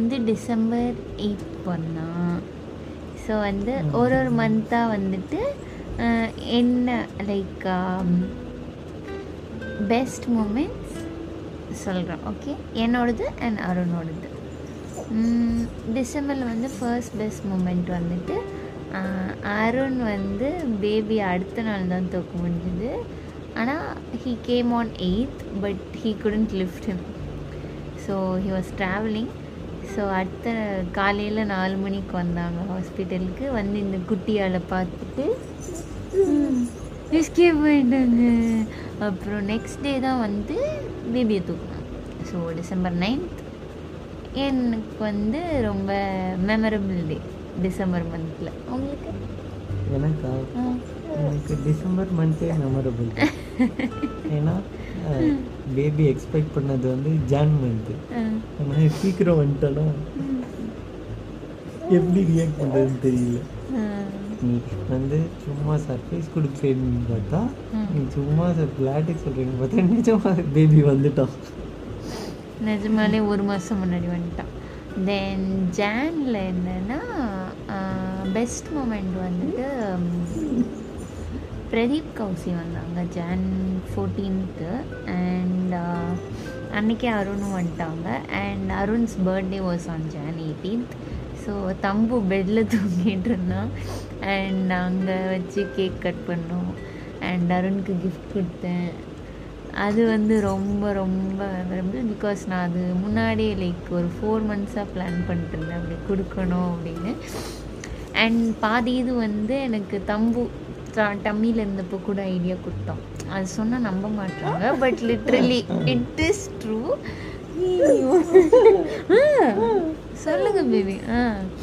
வந்து December eight பண்ணான் so வந்து ஒரு ஒரு மந்த்தாக வந்துட்டு அஹ், என்ன லைக் பெஸ்ட் மூமெண்ட்ஸ் சொல்கிறேன் ஓகே என்னோடது அண்ட் அருணோடது டிசம்பரில் வந்து ஃபர்ஸ்ட் பெஸ்ட் மூமெண்ட் வந்துட்டு ஆஹ், அருண் வந்து பேபி அடுத்த நாள் தான் தூக்க முடிஞ்சுது ஆனால் he came on eighth but he couldn't lift him so he was travelling so அடுத்த காலையில் நாலு மணிக்கு வந்தாங்க ஹாஸ்பிட்டலுக்கு வந்து இந்த குட்டியால் பார்த்துட்டு எஸ்கேப் போயிட்டாங்க அப்புறம் நெக்ஸ்ட் டே தான் வந்து பேபியை தூக்கினாங்க ஸோ டிசம்பர் நைன்த் எனக்கு வந்து ரொம்ப மெமரபிள் டே டிசம்பர் மந்தில் உங்களுக்கு எனக்கா ஆ. எனக்கு டிசம்பர் மந்த்தே மெமரபிள் ஏன்னா பேபி எக்ஸ்பெக்ட் பண்ணது வந்து ஜான் மந்த்து ஆ. ஆனால் சீக்கிரம் வந்துட்டோன்னா எப்படி ரியாக்ட் பண்ணுறதுன்னு தெரியல ஆ. நீ வந்து சும்மா சர்ப்ரைஸ் கொடுக்குறேன்னு பார்த்தா ம். நீ சும்மா விளையாட்டுக்கு சொல்கிறேன்னு பார்த்தா நிஜமா பேபி வந்துட்டான் நிஜமாலே ஒரு மாதம் முன்னாடி வந்துட்டான் தென் ஜானில் என்னன்னா பெஸ்ட் மூமெண்ட் வந்துட்டு ம், பிரதீப் கௌசி வந்தாங்க ஜான் ஃபோர்டீன்த்து அண்ட் அன்றைக்கே அருணும் வந்துட்டாங்க and Arun's birthday was on Jan eighteenth so Thambu பெட்டில் தூங்கிட்டு இருந்தான் அண்ட் அங்கே வச்சு கேக் கட் பண்ணோம் அண்ட் அருணுக்கு கிஃப்ட் கொடுத்தேன் அது வந்து ரொம்ப ரொம்ப மெமரபிள் பிகாஸ் நான் அது முன்னாடியே லைக் ஒரு ஃபோர் மந்த்ஸாக பிளான் பண்ணிட்டு இருந்தேன் அப்படி கொடுக்கணும் அப்படின்னு அண்ட் பாதி இது வந்து எனக்கு தம்பு டம்மியில் இருந்தப்போ கூட ஐடியா கொடுத்தோம் அது சொன்னால் நம்ப மாட்டாங்க but literally it is true சொல்லுங்க பேபி ஆ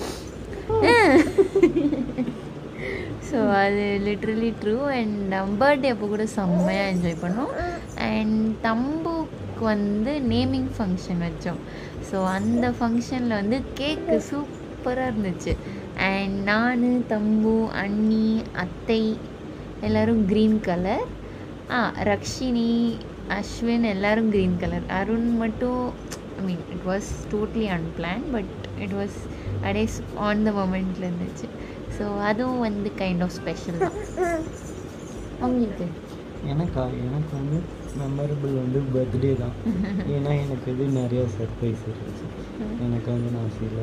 ஸோ அது லிட்ரலி ட்ரூ அண்ட் பர்த்டே அப்போ கூட செம்மையாக என்ஜாய் பண்ணோம் அண்ட் தம்புக்கு வந்து நேமிங் ஃபங்க்ஷன் வச்சோம் ஸோ அந்த ஃபங்க்ஷனில் வந்து கேக்கு சூப்பராக இருந்துச்சு அண்ட் நான் தம்பு அண்ணி அத்தை எல்லோரும் க்ரீன் கலர் ஆ ரக்ஷினி அஸ்வின் எல்லாரும் க்ரீன் கலர் அருண் மட்டும் I mean it was totally unplanned but it was அப்படியே ஆன் த மொமெண்ட்டில் இருந்துச்சு ஸோ அதுவும் வந்து கைண்ட் ஆஃப் ஸ்பெஷல் தான் உங்களுக்கு எனக்கா எனக்கு வந்து மெமரபிள் வந்து பர்த்டே தான் ஏன்னா எனக்கு இது நிறைய சர்ப்ரைஸ் இருந்துச்சு எனக்கு வந்து நான் சில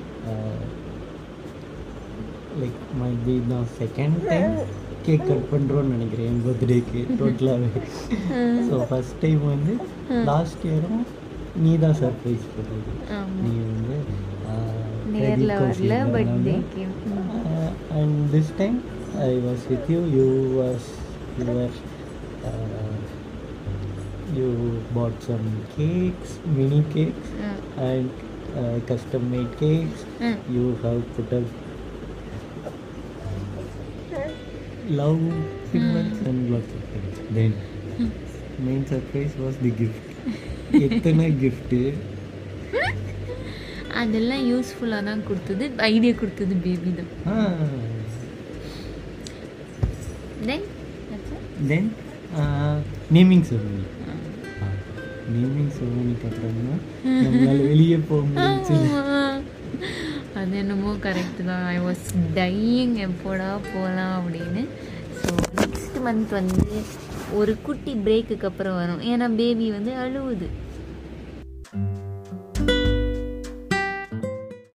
லைக் மை பி தான் செகண்ட் டைம் கேக் கட் பண்ணுறோன்னு நினைக்கிறேன் என் பர்த்டேக்கு டோட்டலாகவே ஸோ ஃபஸ்ட் டைம் வந்து லாஸ்ட் இயரும் நீ தான் சர்ப்ரைஸ் பண்ணது நீ வந்து நேரில் வரல பர்த்டேக்கு and this time I was with you you was your you bought some cakes, mini cakes, and uh, custom made cakes. You have put up love symbols and lots of things. Then, main surprise was the gift. எத்தனை gift அதெல்லாம் யூஸ்ஃபுல்லாக தான் கொடுத்தது idea கொடுத்தது baby தான் then then naming ceremony naming செரமனிக்கு அப்புறம் தான் நம்மளால வெளியே போக முடிஞ்சு அது என்னமோ கரெக்டு தான் ஐ வாஸ் டையிங் எப்போடா போகலாம் அப்படின்னு ஸோ நெக்ஸ்ட் மந்த் வந்து ஒரு குட்டி பிரேக்குக்கு அப்புறம் வரும் ஏன்னா பேபி வந்து அழுவுது